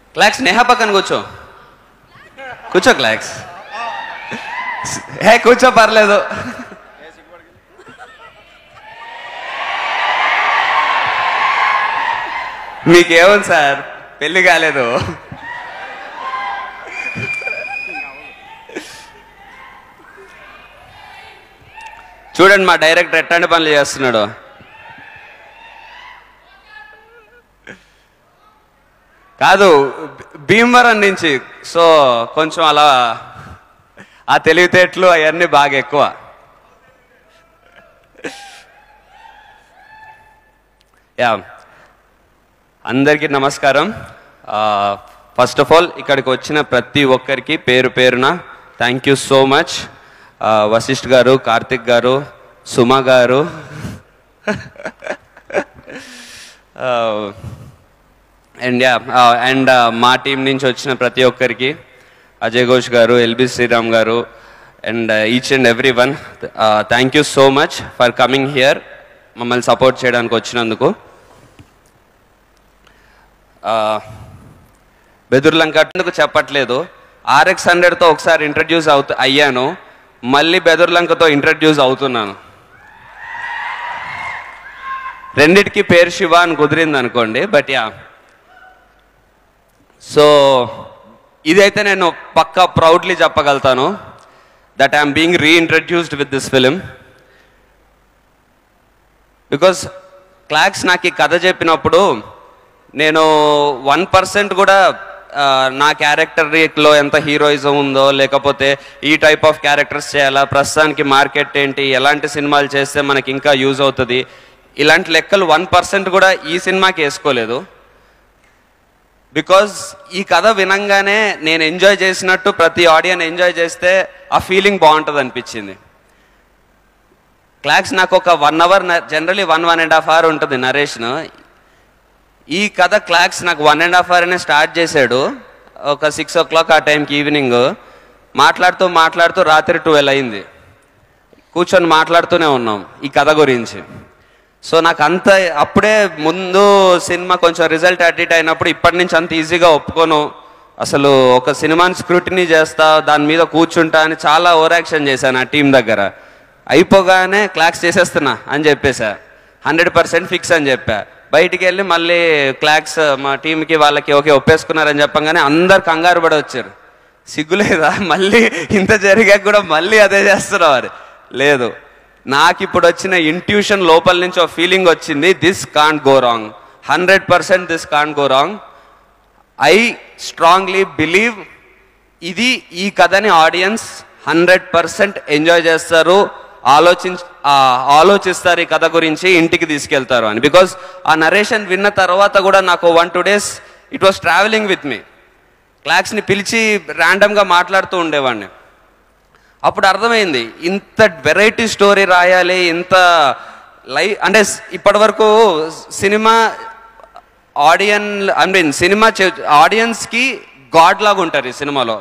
clocks Neha పక్కన కూర్చో కూర్చో క్లాక్స్ హే కూర్చో పర్లేదు మీకేముంది సార్ పెళ్లి కాలేదు చూడండి మా డైరెక్టర్ ఎట్లాంటి పనులు చేస్తున్నాడు కాదు భీమవరం నుంచి సో కొంచెం అలా ఆ తెలివితేటలు అవన్నీ బాగా ఎక్కువ యా అందరికీ నమస్కారం ఫస్ట్ ఆఫ్ ఆల్ ఇక్కడికి వచ్చిన ప్రతి ఒక్కరికి పేరు పేరున thank you so much Vasishth గారు కార్తిక్ గారు సుమ గారు అండ్ యా అండ్ మా టీం నుంచి వచ్చిన ప్రతి ఒక్కరికి అజయ్ ఘోష్ గారు ఎల్బి శ్రీరామ్ గారు and each and every one thank you so much for coming here మమ్మల్ని సపోర్ట్ చేయడానికి వచ్చినందుకు బెదుర్లంకకు చెప్పట్లేదు ఆర్ఎక్స్ హండ్రెడ్తో ఒకసారి ఇంట్రడ్యూస్ అవుతూ అయ్యాను మళ్ళీ బెదుర్లంకతో ఇంట్రడ్యూస్ అవుతున్నాను రెండిటికి పేరు శివ అని కుదిరింది అనుకోండి బట్ యా సో ఇదైతే నేను పక్కా ప్రౌడ్లీ చెప్పగలుగుతాను that I'm being reintroduced with this film because Clax నాకు ఈ కథ చెప్పినప్పుడు నేను వన్ పర్సెంట్ కూడా ఆ, నా క్యారెక్టర్లో ఎంత హీరోయిజం ఉందో లేకపోతే ఈ టైప్ ఆఫ్ క్యారెక్టర్స్ చేయాలా ప్రస్తుతానికి మార్కెట్ ఏంటి ఎలాంటి సినిమాలు చేస్తే మనకి ఇంకా యూజ్ అవుతుంది ఇలాంటి లెక్కలు వన్ పర్సెంట్ కూడా ఈ సినిమాకి వేసుకోలేదు బికాజ్ ఈ కథ వినంగానే నేను ఎంజాయ్ చేసినట్టు ప్రతి ఆడియన్ ఎంజాయ్ చేస్తే ఆ ఫీలింగ్ బాగుంటుంది అనిపించింది క్లాక్స్ నాకు ఒక one hour generally one one and half hour ఉంటుంది నరేషన్ ఈ కథ క్లాక్స్ నాకు వన్ అండ్ హాఫ్ అవర్ అనే స్టార్ట్ చేశాడు ఒక సిక్స్ ఓ క్లాక్ ఆ టైంకి ఈవినింగ్ మాట్లాడుతూ మాట్లాడుతూ రాత్రి ట్వెల్వ్ అయింది కూర్చొని మాట్లాడుతూనే ఉన్నాం ఈ కథ గురించి సో నాకు అంత అప్పుడే ముందు సినిమా కొంచెం రిజల్ట్ అడిట్ అయినప్పుడు ఇప్పటి నుంచి అంత ఈజీగా ఒప్పుకోను అసలు ఒక సినిమాని స్క్రూటినీ చేస్తా దాని మీద కూర్చుంటా అని చాలా ఓవర్ యాక్షన్ చేశాను ఆ టీం దగ్గర అయిపోగానే క్లాక్స్ చేసేస్తున్నా అని చెప్పేసా హండ్రెడ్ పర్సెంట్ ఫిక్స్ అని చెప్పా బయటికి వెళ్ళి మళ్ళీ క్లాక్స్ మా టీంకి వాళ్ళకి ఓకే ఒప్పేసుకున్నారని చెప్పగానే అందరు కంగారు పడి వచ్చారు సిగ్గులేదా మళ్ళీ ఇంత జరిగాక కూడా మళ్ళీ అదే చేస్తున్నావు అని లేదు నాకు ఇప్పుడు వచ్చిన ఇంట్యూషన్ లోపల నుంచి ఒక ఫీలింగ్ వచ్చింది this can't go wrong hundred percent this can't go wrong I strongly believe ఇది ఈ కథని ఆడియన్స్ హండ్రెడ్ పర్సెంట్ ఎంజాయ్ చేస్తారు ఆలోచించ ఆ, ఆలోచిస్తారు ఈ కథ గురించి ఇంటికి తీసుకెళ్తారు అని బికాస్ ఆ నరేషన్ విన్న తర్వాత కూడా నాకు one two days it was travelling with me క్లాక్స్ని పిలిచి ర్యాండమ్గా మాట్లాడుతూ ఉండేవాడిని అప్పుడు అర్థమైంది ఇంత వెరైటీ స్టోరీ రాయాలి ఇంత లై అంటే ఇప్పటి వరకు cinema audience I mean cinema ఆడియన్స్కి గాడ్ లాగా ఉంటారు ఈ సినిమాలో